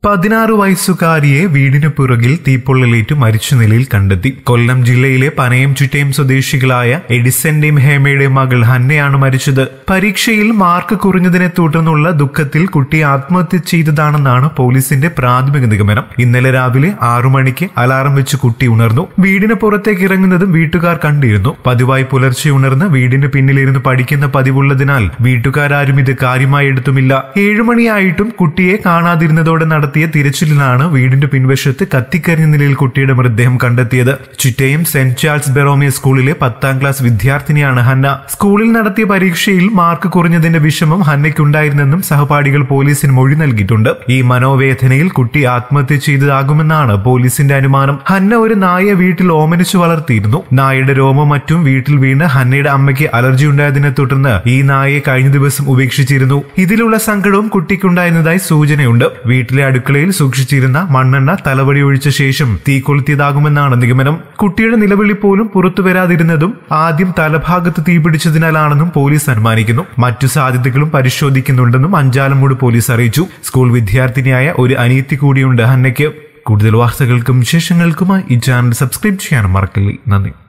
പതിനാറ് വയസ്സുകാരിയെ വീടിന് പുറകിൽ തീപ്പൊള്ളലേറ്റ് മരിച്ച നിലയിൽ കണ്ടെത്തി കൊല്ലം ജില്ലയിലെ പനയം ചുറ്റയം സ്വദേശികളായ എഡിസന്റെയും ഹേമയുടെയും മകൾ ഹന്നയാണ് മരിച്ചത് പരീക്ഷയിൽ മാർക്ക് കുറഞ്ഞതിനെ തുടർന്നുള്ള ദുഃഖത്തിൽ കുട്ടി ആത്മഹത്യ ചെയ്തതാണെന്നാണ് പോലീസിന്റെ പ്രാഥമിക നിഗമനം ഇന്നലെ രാവിലെ ആറു മണിക്ക് അലാറം വെച്ച് കുട്ടി ഉണർന്നു വീടിന് പുറത്തേക്ക് ഇറങ്ങുന്നതും വീട്ടുകാർ കണ്ടിരുന്നു പതിവായി പുലർച്ചെ ഉണർന്ന് വീടിന് പിന്നിലിരുന്ന് പഠിക്കുന്ന പതിവുള്ളതിനാൽ വീട്ടുകാരും ഇത് കാര്യമായി എടുത്തുമില്ല ഏഴുമണിയായിട്ടും കുട്ടിയെ കാണാതിരുന്നതോടെ നടത്തിയ തിരച്ചിലിലാണ് വീടിന്റെ പിൻവശത്ത് കത്തിക്കരിഞ്ഞ നിലയിൽ കുട്ടിയുടെ മൃതദേഹം കണ്ടെത്തിയത് ചുറ്റയും സെന്റ് ചാൾസ് ബെറോമിയ സ്കൂളിലെ പത്താം ക്ലാസ് വിദ്യാർത്ഥിനിയാണ് ഹന്ന സ്കൂളിൽ നടത്തിയ പരീക്ഷയിൽ മാർക്ക് കുറഞ്ഞതിന്റെ വിഷമം ഹന്നയ്ക്കുണ്ടായിരുന്നെന്നും സഹപാഠികൾ പോലീസിന് മൊഴി നൽകിയിട്ടുണ്ട് ഈ മനോവേദനയിൽ കുട്ടി ആത്മഹത്യ ചെയ്തതാകുമെന്നാണ് പോലീസിന്റെ അനുമാനം ഹന്ന ഒരു നായയെ വീട്ടിൽ ഓമനിച്ചു വളർത്തിയിരുന്നു നായയുടെ രോമം മറ്റും വീട്ടിൽ വീണ് ഹന്നയുടെ അമ്മയ്ക്ക് അലർജി ഉണ്ടായതിനെ തുടർന്ന് ഈ നായയെ കഴിഞ്ഞ ദിവസം ഉപേക്ഷിച്ചിരുന്നു ഇതിലുള്ള സങ്കടവും കുട്ടിക്കുണ്ടായിരുന്നതായി സൂചനയുണ്ട് വീട്ടിലെ അടുക്കളയിൽ സൂക്ഷിച്ചിരുന്ന മണ്ണെണ്ണ തലവടി ഒഴിച്ച ശേഷം തീ കൊളുത്തിയതാകുമെന്നാണ് നിഗമനം കുട്ടിയുടെ നിലവിളി പോലും പുറത്തു വരാതിരുന്നതും ആദ്യം തലഭാഗത്ത് തീപിടിച്ചതിനാലാണെന്നും പോലീസ് അനുമാനിക്കുന്നു മറ്റു സാധ്യതകളും പരിശോധിക്കുന്നുണ്ടെന്നും അഞ്ചാലമൂട് പോലീസ് അറിയിച്ചു സ്കൂൾ വിദ്യാർത്ഥിനിയായ ഒരു അനിയത്തി കൂടിയുണ്ട് ഹന്നയ്ക്ക് കൂടുതൽ വാർത്തകൾക്കും വിശേഷങ്ങൾക്കുമായി ഈ ചാനൽ സബ്സ്ക്രൈബ് ചെയ്യാനും മറക്കല്ലേ നന്ദി